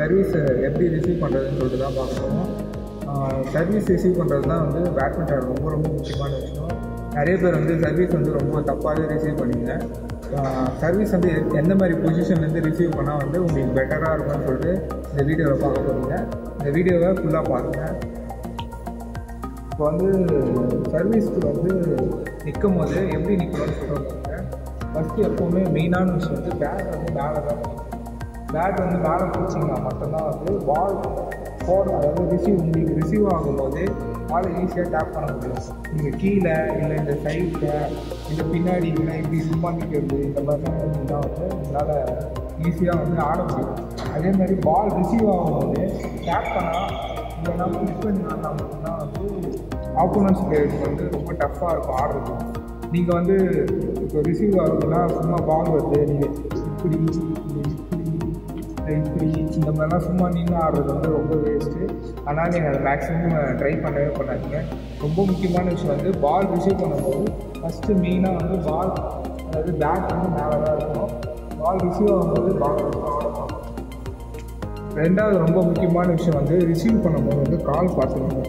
service எப்படி receive பண்ணுறதுன்னு சொல்லிட்டு தான் பார்க்கணும் சர்வீஸ் ரிசீவ் பண்ணுறது தான் வந்து பேட்மிண்டன் ரொம்ப ரொம்ப முக்கியமான விஷயம் நிறைய பேர் வந்து சர்வீஸ் வந்து ரொம்ப தப்பாகவே ரிசீவ் பண்ணிங்க சர்வீஸ் வந்து எ- எந்த மாதிரி பொசிஷன்லேருந்து ரிசீவ் பண்ணால் வந்து உங்களுக்கு பெட்டராக இருக்கும்னு சொல்லிட்டு இந்த வீடியோவில் பார்க்க போகிறீங்க இந்த வீடியோவை ஃபுல்லாக பாருங்கள் இப்போ வந்து சர்வீஸ்க்கு வந்து நிற்கும் போது எப்படி நிற்கணும்னு சொல்கிறாங்க ஃபஸ்ட்டு எப்போவுமே மெயினான விஷயம் வந்து பேட் வந்து மேலே தான் பேட் வந்து மேலே பிடிச்சிங்கன்னா மட்டும்தான் வந்து பால் போட அதாவது ரிசீவ் உங்களுக்கு ரிசீவ் ஆகும்போது பாலை ஈஸியாக டேப் பண்ண முடியும் நீங்கள் கீழே இல்லை இந்த சைடில் இல்லை பின்னாடி இல்லை இப்படி சும்மா நிற்கிறது இந்த மாதிரிலாம் இருந்தீங்கன்னா வந்து உங்களால் ஈஸியாக வந்து ஆட முடியும் அதே மாதிரி பால் ரிசீவ் ஆகும்போது டேப் பண்ணால் இல்லைனா மிஸ் பண்ணி ஆடினா மட்டும்தான் வந்து ஆப்போனன்ஸ் பிளேயருக்கு வந்து ரொம்ப டஃப்பாக இருக்கும் ஆடுறது நீங்கள் வந்து இப்போ ரிசீவ் ஆகுதுன்னா சும்மா பால் வருது நீங்கள் இப்படி இல்லை இப்படி இல்லை இப்படி இந்த மாதிரிலாம் சும்மா நின்று ஆடுறது வந்து ரொம்ப வேஸ்ட்டு ஆனால் நீங்கள் அதை மேக்ஸிமம் ட்ரை பண்ணவே பண்ணாதீங்க ரொம்ப முக்கியமான விஷயம் வந்து பால் ரிசீவ் பண்ணும்போது ஃபஸ்ட்டு மெயினாக வந்து பால் அதாவது பேட் வந்து மேலே தான் இருக்கணும் பால் ரிசீவ் ஆகும்போது பால் ஆடணும் ரெண்டாவது ரொம்ப முக்கியமான விஷயம் வந்து ரிசீவ் பண்ணும்போது வந்து கால் பார்த்துக்கணும்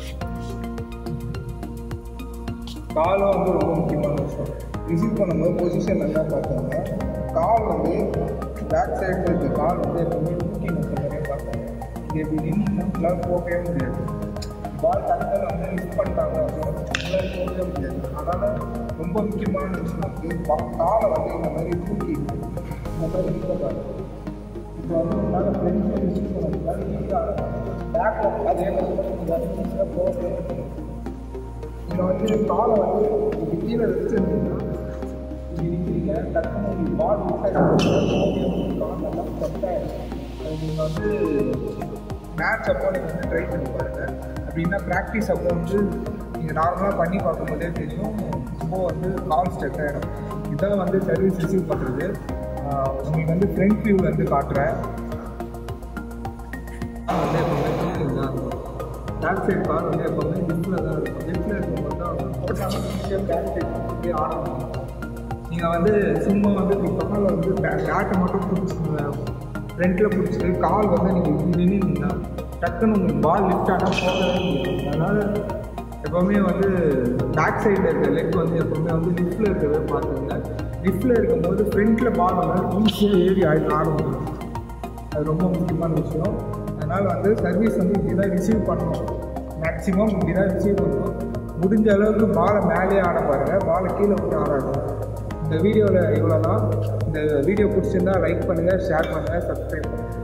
காலும் வந்து ரொம்ப முக்கியமான விஷயம் ரிசீவ் பண்ணும்போது பொசிஷன் நல்லா பார்த்தாங்க கால் வந்து பேக் சைடில் இருக்க கால் வந்து எப்பவுமே தூக்கி நிற்க மாதிரியே பார்த்தாங்க இது எப்படி நின்று உங்களால் போகவே முடியாது பால் டக்குன்னு வந்து மிஸ் பண்ணிட்டாங்க அப்படின்னா உங்களால் போகவே முடியாது அதனால் ரொம்ப முக்கியமான விஷயம் வந்து பா- காலை வந்து இந்த மாதிரி தூக்கி இந்த மாதிரி நிற்க பாருங்க இப்போ வந்து உங்களால் ஃப்ரெண்ட்ஸை ரிசீவ் பண்ண முடியாது ஈஸியாக பேக்கில் அதே மாதிரி ஈஸியாக போகவே முடியாது நீங்கள் வந்து காலை வந்து இப்படி கீழே வச்சுருந்தீங்கன்னா இப்படி நிற்கிறீங்க டக்குனு உங்களுக்கு பால் மிஸ் காலெல்லாம் கட்டாயிடும் அது நீங்கள் வந்து மேட்ச் அப்போ நீங்கள் வந்து ட்ரை பண்ணி பாருங்கள் அப்படின்னா ப்ராக்டிஸ் அப்போ வந்து நீங்கள் நார்மலாக பண்ணி பார்க்கும்போதே தெரியும் ரொம்ப வந்து கால் ஸ்டெக் ஆகிடும் இதான் வந்து சர்வீஸ் ரிசீவ் பண்ணுறது உங்களுக்கு வந்து ஃப்ரண்ட் வியூவில் வந்து காட்டுறேன் கால் வந்து எப்பவுமே தூக்கில் தான் இருக்கும் பேக் சைடு கால் வந்து எப்பவுமே லிஃப்டில் தான் இருக்கும் லிஃப்டில் இருக்கும்போது தான் வந்து போட்டாலும் ஈஸியாக பேக் சைடு அப்படியே ஆட முடியும் நீங்கள் வந்து சும்மா வந்து இப்படி காலை வந்து பேட்டை மட்டும் பிடிச்சிங்க ஃப்ரண்ட்டில் பிடிச்சிட்டு கால் வந்து நீங்கள் இப்படி நின்றுங்கன்னா டக்குன்னு உங்களுக்கு பால் லிஃப்ட் ஆனால் போகவே முடியும் அதனால் எப்போவுமே வந்து பேக் சைடில் இருக்க லெக் வந்து எப்போவுமே வந்து லிஃப்டில் இருக்கவே பார்த்துங்க லிஃப்டில் இருக்கும்போது ஃப்ரண்ட்டில் பால் வந்து ஈஸியாக ஏறி ஆடி ஆட முடியும் அது ரொம்ப முக்கியமான விஷயம் அதனால் வந்து சர்வீஸ் வந்து இப்படி தான் ரிசீவ் பண்ணணும் மேக்ஸிமம் இப்படி தான் ரிசீவ் பண்ணணும் முடிஞ்ச அளவுக்கு பாலை மேலேயே ஆட பாருங்கள் பாலை கீழே விட்டு ஆடாது இந்த வீடியோவில் இவ்வளோ தான் இந்த வீடியோ பிடிச்சிருந்தா லைக் பண்ணுங்கள் ஷேர் பண்ணுங்கள் சப்ஸ்கிரைப் பண்ணுங்கள்